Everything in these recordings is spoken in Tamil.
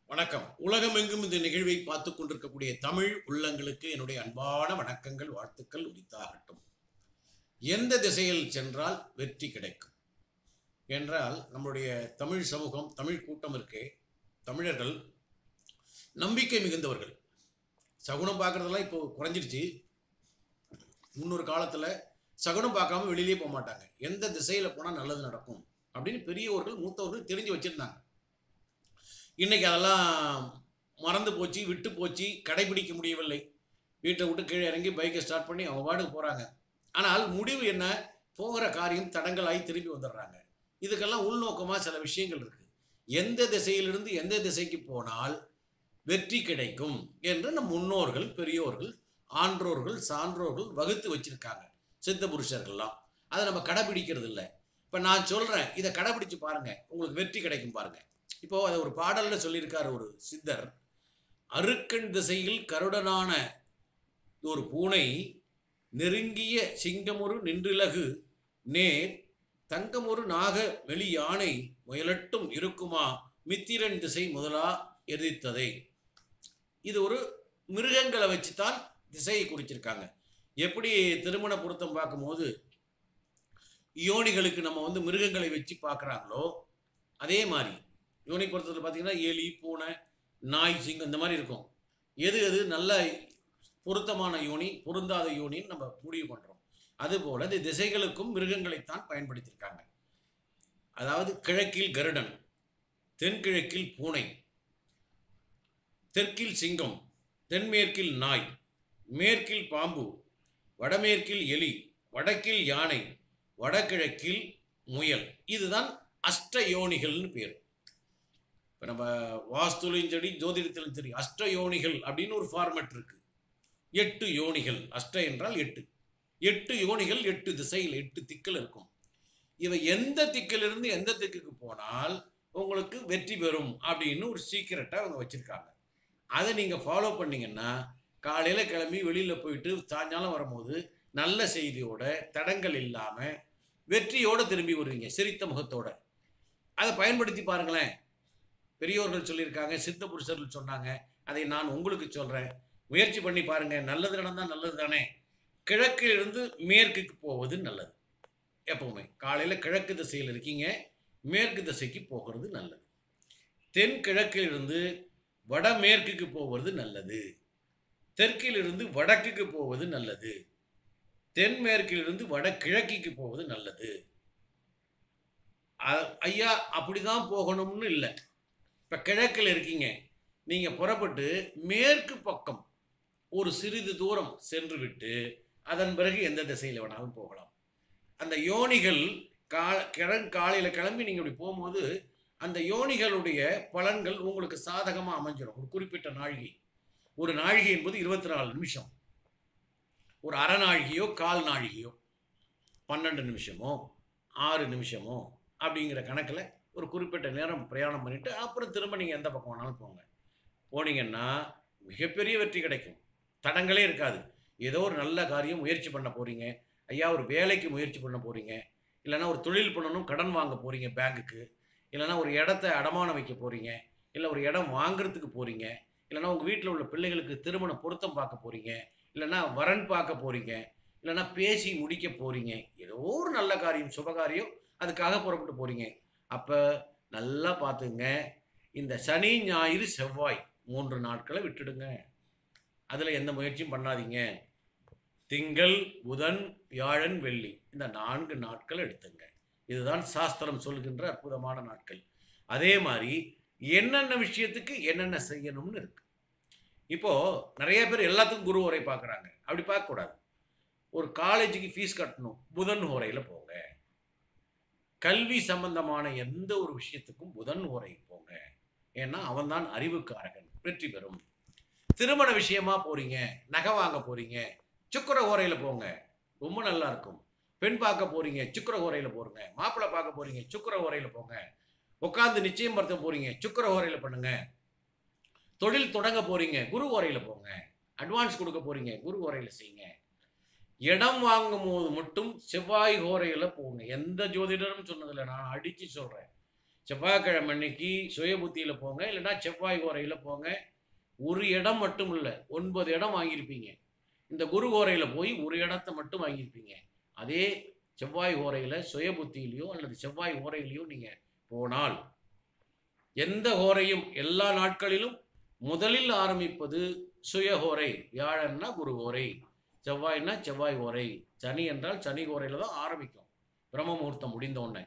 வணக்கம் உலகமெங்கும் இந்த நிகழ்வை பார்த்து கொண்டிருக்கக்கூடிய தமிழ் உள்ளங்களுக்கு என்னுடைய அன்பான வணக்கங்கள் வாழ்த்துக்கள் உரித்தாகட்டும் எந்த திசையில் சென்றால் வெற்றி கிடைக்கும் என்றால் நம்முடைய தமிழ் சமூகம் தமிழ் கூட்டம் இருக்கே தமிழர்கள் நம்பிக்கை மிகுந்தவர்கள் சகுனம் பார்க்குறதெல்லாம் இப்போ குறைஞ்சிருச்சு முன்னொரு காலத்தில் சகுனம் பார்க்காம வெளியிலே போக மாட்டாங்க எந்த திசையில் போனால் நல்லது நடக்கும் அப்படின்னு பெரியவர்கள் மூத்தவர்கள் தெரிஞ்சு வச்சுருந்தாங்க இன்னைக்கு அதெல்லாம் மறந்து போச்சு விட்டு போச்சு கடைபிடிக்க முடியவில்லை வீட்டை விட்டு கீழே இறங்கி பைக்கை ஸ்டார்ட் பண்ணி அவங்க பாட்டுக்கு போகிறாங்க ஆனால் முடிவு என்ன போகிற காரியம் தடங்களாகி திரும்பி வந்துடுறாங்க இதுக்கெல்லாம் உள்நோக்கமாக சில விஷயங்கள் இருக்குது எந்த திசையிலிருந்து எந்த திசைக்கு போனால் வெற்றி கிடைக்கும் என்று நம் முன்னோர்கள் பெரியோர்கள் ஆன்றோர்கள் சான்றோர்கள் வகுத்து வச்சிருக்காங்க சித்த புருஷர்கள்லாம் அதை நம்ம கடைபிடிக்கிறது இல்லை இப்போ நான் சொல்கிறேன் இதை கடைபிடிச்சு பாருங்க உங்களுக்கு வெற்றி கிடைக்கும் பாருங்க இப்போ அதை ஒரு பாடல்ல சொல்லியிருக்கார் ஒரு சித்தர் அருக்கண் திசையில் கருடனான ஒரு பூனை நெருங்கிய சிங்கமொரு நின்றிலகு நேர் தங்கமொரு நாக வெளி யானை முயலட்டும் இருக்குமா மித்திரன் திசை முதலா எதிர்த்ததை இது ஒரு மிருகங்களை வச்சுதான் திசையை குறிச்சிருக்காங்க எப்படி திருமண பொருத்தம் பார்க்கும்போது யோனிகளுக்கு நம்ம வந்து மிருகங்களை வச்சு பார்க்குறாங்களோ அதே மாதிரி யோனி பொருத்தத்தில் பார்த்தீங்கன்னா எலி பூனை நாய் சிங்கம் இந்த மாதிரி இருக்கும் எது எது நல்ல பொருத்தமான யோனி பொருந்தாத யோனின்னு நம்ம முடிவு பண்ணுறோம் அதுபோல் இந்த திசைகளுக்கும் மிருகங்களைத்தான் பயன்படுத்தியிருக்காங்க அதாவது கிழக்கில் கருடன் தென்கிழக்கில் பூனை தெற்கில் சிங்கம் தென்மேற்கில் நாய் மேற்கில் பாம்பு வடமேற்கில் எலி வடக்கில் யானை வடகிழக்கில் முயல் இதுதான் அஷ்ட யோனிகள்னு பேர் இப்போ நம்ம வாஸ்துலையும் சரி ஜோதிடத்திலும் சரி அஷ்ட யோனிகள் அப்படின்னு ஒரு ஃபார்மேட் இருக்கு எட்டு யோனிகள் அஷ்ட என்றால் எட்டு எட்டு யோனிகள் எட்டு திசையில் எட்டு திக்கில் இருக்கும் இவை எந்த திக்கிலிருந்து எந்த திக்குக்கு போனால் உங்களுக்கு வெற்றி பெறும் அப்படின்னு ஒரு சீக்கிரட்டாக அவங்க வச்சுருக்காங்க அதை நீங்கள் ஃபாலோ பண்ணீங்கன்னா காலையில் கிளம்பி வெளியில் போயிட்டு சாயங்காலம் வரும்போது நல்ல செய்தியோட தடங்கள் இல்லாமல் வெற்றியோடு திரும்பி வருவீங்க சிரித்த முகத்தோட அதை பயன்படுத்தி பாருங்களேன் பெரியோர்கள் சொல்லியிருக்காங்க சித்த புருஷர்கள் சொன்னாங்க அதை நான் உங்களுக்கு சொல்கிறேன் முயற்சி பண்ணி பாருங்கள் நல்லது நடந்தால் நல்லது தானே கிழக்கிலிருந்து மேற்குக்கு போவது நல்லது எப்பவுமே காலையில் கிழக்கு திசையில் இருக்கீங்க மேற்கு திசைக்கு போகிறது நல்லது தென் கிழக்கிலிருந்து வடமேற்குக்கு போவது நல்லது தெற்கிலிருந்து வடக்குக்கு போவது நல்லது தென்மேற்கிலிருந்து வடகிழக்கிற்கு போவது நல்லது அ- ஐயா அப்படிதான் போகணும்னு இல்லை இப்போ கிழக்கில் இருக்கீங்க நீங்கள் புறப்பட்டு மேற்கு பக்கம் ஒரு சிறிது தூரம் சென்று விட்டு அதன் பிறகு எந்த திசையில் வேணாலும் போகலாம் அந்த யோனிகள் கா கிழங்கு காலையில் கிளம்பி நீங்கள் இப்படி போகும்போது அந்த யோனிகளுடைய பலன்கள் உங்களுக்கு சாதகமாக அமைஞ்சிடும் ஒரு குறிப்பிட்ட நாழிகை ஒரு நாழிகை என்பது இருபத்தி நாலு நிமிஷம் ஒரு அரை நாழிகையோ கால் நாழிகையோ பன்னெண்டு நிமிஷமோ ஆறு நிமிஷமோ அப்படிங்கிற கணக்கில் ஒரு குறிப்பிட்ட நேரம் பிரயாணம் பண்ணிவிட்டு அப்புறம் திரும்ப நீங்கள் எந்த பக்கம் வேணாலும் போங்க போனீங்கன்னா மிகப்பெரிய வெற்றி கிடைக்கும் தடங்களே இருக்காது ஏதோ ஒரு நல்ல காரியம் முயற்சி பண்ண போகிறீங்க ஐயா ஒரு வேலைக்கு முயற்சி பண்ண போகிறீங்க இல்லைன்னா ஒரு தொழில் பண்ணணும் கடன் வாங்க போகிறீங்க பேங்குக்கு இல்லைன்னா ஒரு இடத்த அடமானம் வைக்க போகிறீங்க இல்லை ஒரு இடம் வாங்குறதுக்கு போகிறீங்க இல்லைன்னா உங்கள் வீட்டில் உள்ள பிள்ளைகளுக்கு திருமண பொருத்தம் பார்க்க போகிறீங்க இல்லைன்னா வரன் பார்க்க போகிறீங்க இல்லைன்னா பேசி முடிக்க போகிறீங்க ஏதோ ஒரு நல்ல காரியம் சுபகாரியம் அதுக்காக புறப்பட்டு போகிறீங்க அப்போ நல்லா பார்த்துங்க இந்த சனி ஞாயிறு செவ்வாய் மூன்று நாட்களை விட்டுடுங்க அதில் எந்த முயற்சியும் பண்ணாதீங்க திங்கள் புதன் வியாழன் வெள்ளி இந்த நான்கு நாட்கள் எடுத்துங்க இதுதான் சாஸ்திரம் சொல்கின்ற அற்புதமான நாட்கள் அதே மாதிரி என்னென்ன விஷயத்துக்கு என்னென்ன செய்யணும்னு இருக்கு இப்போ நிறைய பேர் எல்லாத்துக்கும் குரு உரை பார்க்குறாங்க அப்படி பார்க்கக்கூடாது ஒரு காலேஜுக்கு ஃபீஸ் கட்டணும் புதன் உரையில் போங்க கல்வி சம்பந்தமான எந்த ஒரு விஷயத்துக்கும் புதன் உரை போங்க ஏன்னா அவன்தான் அறிவுக்காரகன் வெற்றி பெறும் திருமண விஷயமா போறீங்க நகை வாங்க போறீங்க சுக்கர ஓரையில் போங்க ரொம்ப நல்லா இருக்கும் பெண் பார்க்க போறீங்க சுக்கர ஓரையில் போறீங்க மாப்பிள்ளை பார்க்க போறீங்க சுக்கர ஓரையில் போங்க உட்காந்து நிச்சயம் படுத்த போறீங்க சுக்கர ஓரையில் பண்ணுங்க தொழில் தொடங்க போறீங்க குரு ஓரையில் போங்க அட்வான்ஸ் கொடுக்க போறீங்க குரு ஓரையில் செய்யுங்க இடம் வாங்கும் போது மட்டும் செவ்வாய் ஓரையில் போங்க எந்த ஜோதிடரும் சொன்னதில்லை நான் அடித்து சொல்கிறேன் செவ்வாய்க்கிழமை அன்னைக்கு சுயபுத்தியில் போங்க இல்லைன்னா செவ்வாய் ஓரையில் போங்க ஒரு இடம் மட்டும் இல்லை ஒன்பது இடம் வாங்கியிருப்பீங்க இந்த குரு ஓரையில் போய் ஒரு இடத்த மட்டும் வாங்கியிருப்பீங்க அதே செவ்வாய் ஓரையில் சுயபுத்தியிலையோ அல்லது செவ்வாய் ஓரையிலையோ நீங்கள் போனால் எந்த ஹோரையும் எல்லா நாட்களிலும் முதலில் ஆரம்பிப்பது சுயஹோரை வியாழன்னா குரு ஓரை செவ்வாய்னா செவ்வாய் ஓரை சனி என்றால் சனி ஓரையில் தான் ஆரம்பிக்கும் பிரம்ம முகூர்த்தம் முடிந்த உடனே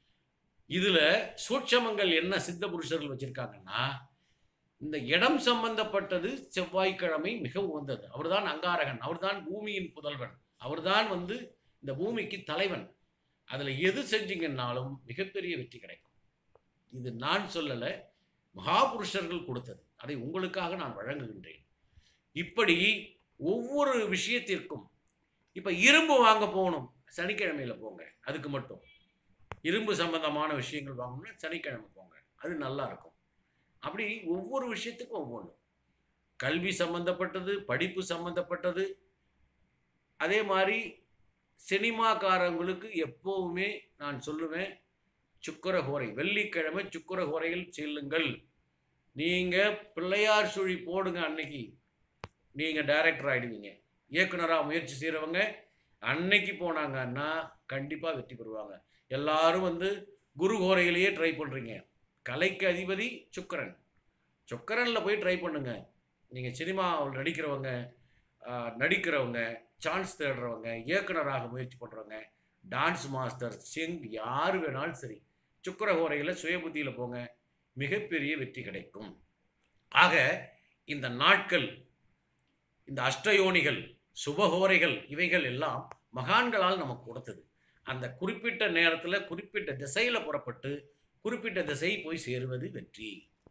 இதில் சூட்சமங்கள் என்ன சித்த புருஷர்கள் வச்சுருக்காங்கன்னா இந்த இடம் சம்பந்தப்பட்டது செவ்வாய்க்கிழமை மிக உகந்தது அவர்தான் அங்காரகன் அவர்தான் பூமியின் புதல்வன் அவர்தான் வந்து இந்த பூமிக்கு தலைவன் அதில் எது செஞ்சீங்கன்னாலும் மிகப்பெரிய வெற்றி கிடைக்கும் இது நான் சொல்லலை மகாபுருஷர்கள் கொடுத்தது அதை உங்களுக்காக நான் வழங்குகின்றேன் இப்படி ஒவ்வொரு விஷயத்திற்கும் இப்போ இரும்பு வாங்க போகணும் சனிக்கிழமையில் போங்க அதுக்கு மட்டும் இரும்பு சம்பந்தமான விஷயங்கள் வாங்கணும்னா சனிக்கிழமை போங்க அது நல்லா இருக்கும் அப்படி ஒவ்வொரு விஷயத்துக்கும் ஒவ்வொன்று கல்வி சம்பந்தப்பட்டது படிப்பு சம்பந்தப்பட்டது அதே மாதிரி சினிமாக்காரங்களுக்கு எப்போவுமே நான் சொல்லுவேன் சுக்கரஹோரை வெள்ளிக்கிழமை சுக்கரஹோரையில் செல்லுங்கள் நீங்கள் பிள்ளையார் சுழி போடுங்க அன்னைக்கு நீங்கள் டைரக்டர் ஆகிடுவீங்க இயக்குனராக முயற்சி செய்கிறவங்க அன்னைக்கு போனாங்கன்னா கண்டிப்பாக வெற்றி பெறுவாங்க எல்லாரும் வந்து குரு ஹோரையிலேயே ட்ரை பண்ணுறீங்க கலைக்கு அதிபதி சுக்கரன் சுக்கரனில் போய் ட்ரை பண்ணுங்க நீங்கள் சினிமாவில் நடிக்கிறவங்க ஆஹ், நடிக்கிறவங்க சான்ஸ் தேடுறவங்க இயக்குனராக முயற்சி பண்ணுறவங்க டான்ஸ் மாஸ்டர் சிங் யார் வேணாலும் சரி சுக்கர ஹோரையில் சுயபுத்தியில் போங்க மிகப்பெரிய வெற்றி கிடைக்கும் ஆக இந்த நாட்கள் இந்த அஷ்டயோனிகள் சுபஹோரைகள் இவைகள் எல்லாம் மகான்களால் நமக்கு கொடுத்தது அந்த குறிப்பிட்ட நேரத்தில் குறிப்பிட்ட திசையில் புறப்பட்டு குறிப்பிட்ட திசை போய் சேருவது வெற்றி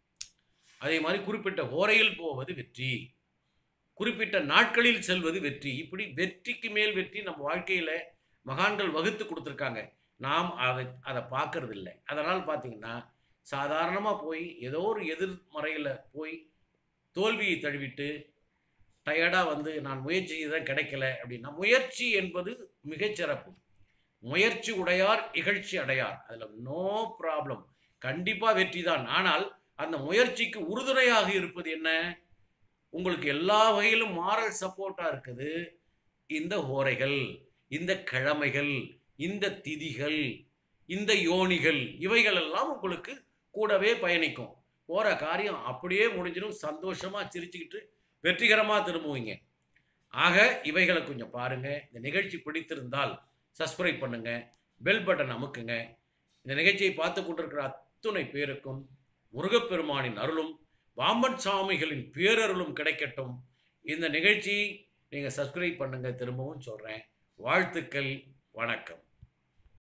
அதே மாதிரி குறிப்பிட்ட ஹோரையில் போவது வெற்றி குறிப்பிட்ட நாட்களில் செல்வது வெற்றி இப்படி வெற்றிக்கு மேல் வெற்றி நம்ம வாழ்க்கையில் மகான்கள் வகுத்து கொடுத்துருக்காங்க நாம் அதை அதை பார்க்கறது இல்லை அதனால் பார்த்தீங்கன்னா சாதாரணமாக போய் ஏதோ ஒரு எதிர்மறையில் போய் தோல்வியை தழுவிட்டு டயர்டாக வந்து நான் முயற்சி தான் கிடைக்கல அப்படின்னா முயற்சி என்பது மிகச்சிறப்பு முயற்சி உடையார் இகழ்ச்சி அடையார் அதில் நோ ப்ராப்ளம் கண்டிப்பாக வெற்றி தான் ஆனால் அந்த முயற்சிக்கு உறுதுணையாக இருப்பது என்ன உங்களுக்கு எல்லா வகையிலும் மாரல் சப்போர்ட்டாக இருக்குது இந்த ஹோரைகள் இந்த கிழமைகள் இந்த திதிகள் இந்த யோனிகள் இவைகள் எல்லாம் உங்களுக்கு கூடவே பயணிக்கும் போகிற காரியம் அப்படியே முடிஞ்சிடும் சந்தோஷமாக சிரிச்சுக்கிட்டு வெற்றிகரமாக திரும்புவீங்க ஆக இவைகளை கொஞ்சம் பாருங்கள் இந்த நிகழ்ச்சி பிடித்திருந்தால் சப்ஸ்கிரைப் பண்ணுங்கள் பெல் பட்டன் அமுக்குங்க இந்த நிகழ்ச்சியை பார்த்து கொண்டிருக்கிற அத்துணை பேருக்கும் முருகப்பெருமானின் அருளும் வாம்பன் சாமிகளின் பேரருளும் கிடைக்கட்டும் இந்த நிகழ்ச்சி நீங்கள் சப்ஸ்கிரைப் பண்ணுங்கள் திரும்பவும் சொல்கிறேன் வாழ்த்துக்கள் வணக்கம்